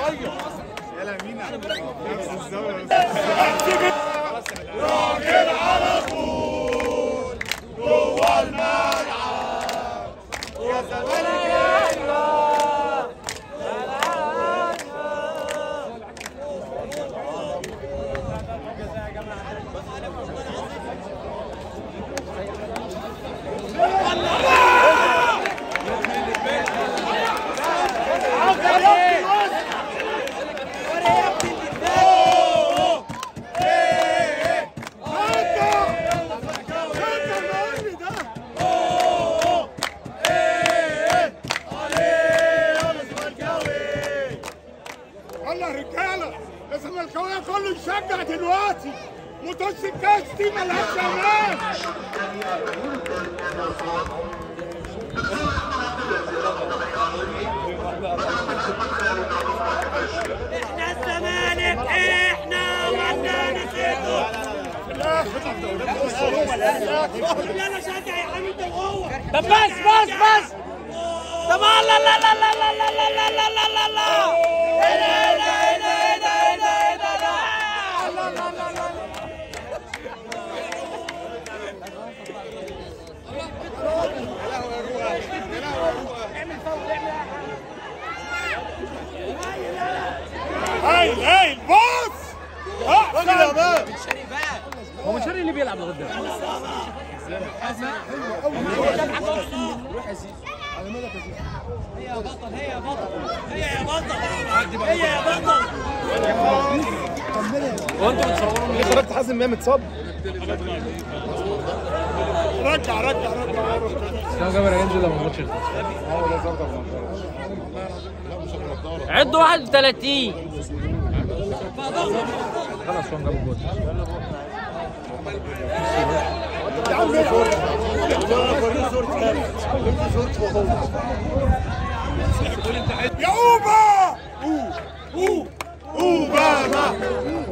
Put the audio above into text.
يلا مين نفس الزاويه راجل على طول جوه الملعب يا زمالك يلا يا رجاله الزملكاويه كله يشجع دلوقتي ماتش الكاس دي ملهاش امان احنا الزمالك احنا ولا نسيته يلا شجع يا حبيبي وهو طب بس بس بس طب لا لا لا لا لا لا لا لا لا لا لا لا ايه ده ايه ده ايه ده ايه ده ايه ده ايه ده لا لا لا لا هايل هايل بص راجل يا مان هو من شرقي اللي بيلعب لغايه دلوقتي هي يا بطل هي يا بطل هو انتوا بتصوروا ليه خرجت حازم امام اتصاب رجع رجع رجع كام كاميرا ينزل لما الماتش يخلص عدوا 31 خلاص هو جاب الجول يا اوبا اوبا اوبا